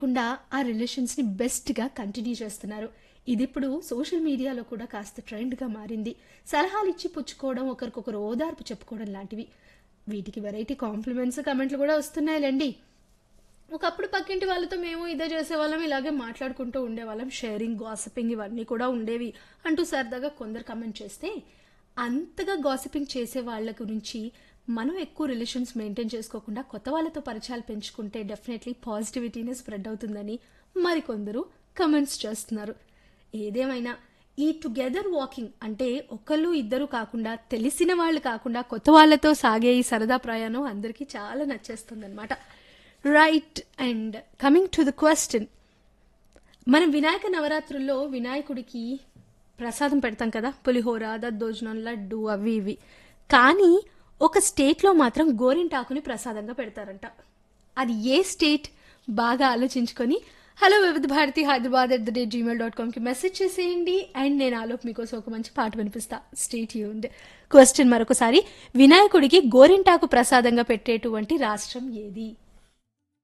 కుండా ఆ రిలేషన్స్ని బెస్ట్గా కంటిన్యూ చేస్తున్నారు ఇది ఇప్పుడు సోషల్ మీడియాలో కూడా కాస్త ట్రెండ్గా మారింది సలహాలు ఇచ్చి పుచ్చుకోవడం ఒకరికొకరు ఓదార్పు చెప్పుకోవడం లాంటివి వీటికి వెరైటీ కాంప్లిమెంట్స్ కమెంట్లు కూడా వస్తున్నాయిలేండి ఒకప్పుడు పక్కింటి వాళ్ళతో మేము ఇదే చేసేవాళ్ళం ఇలాగే మాట్లాడుకుంటూ ఉండేవాళ్ళం షేరింగ్ గాసిపింగ్ ఇవన్నీ కూడా ఉండేవి అంటూ సరదాగా కొందరు కమెంట్ చేస్తే అంతగా గాసిపింగ్ చేసే వాళ్ళ గురించి మనం ఎక్కువ రిలేషన్స్ మెయింటైన్ చేసుకోకుండా కొత్త వాళ్ళతో పరిచయాలు పెంచుకుంటే డెఫినెట్లీ పాజిటివిటీనే స్ప్రెడ్ అవుతుందని మరికొందరు కమెంట్స్ చేస్తున్నారు ఏదేమైనా ఈ టుగెదర్ వాకింగ్ అంటే ఒకళ్ళు ఇద్దరు కాకుండా తెలిసిన వాళ్ళు కాకుండా కొత్త వాళ్ళతో సాగే ఈ సరదా ప్రయాణం అందరికీ చాలా నచ్చేస్తుంది right and coming to the question మనం వినాయక నవరాత్రుల్లో వినాయకుడికి ప్రసాదం పెడతాం కదా పులిహోర దద్దోజనం లడ్డు అవి ఇవి కానీ ఒక స్టేట్లో మాత్రం గోరింటాకుని ప్రసాదంగా పెడతారంట అది ఏ స్టేట్ బాగా ఆలోచించుకొని hello Vividh Bharati Hyderabad at the rate Gmail dot కామ్కి మెసేజ్ చేసేయండి అండ్ నేను ఆలోపు మీకోసం ఒక మంచి పాట వినిపిస్తా స్టేట్ యూండ్ క్వశ్చన్ మరొకసారి వినాయకుడికి గోరింటాకు ప్రసాదంగా పెట్టేటువంటి రాష్ట్రం ఏది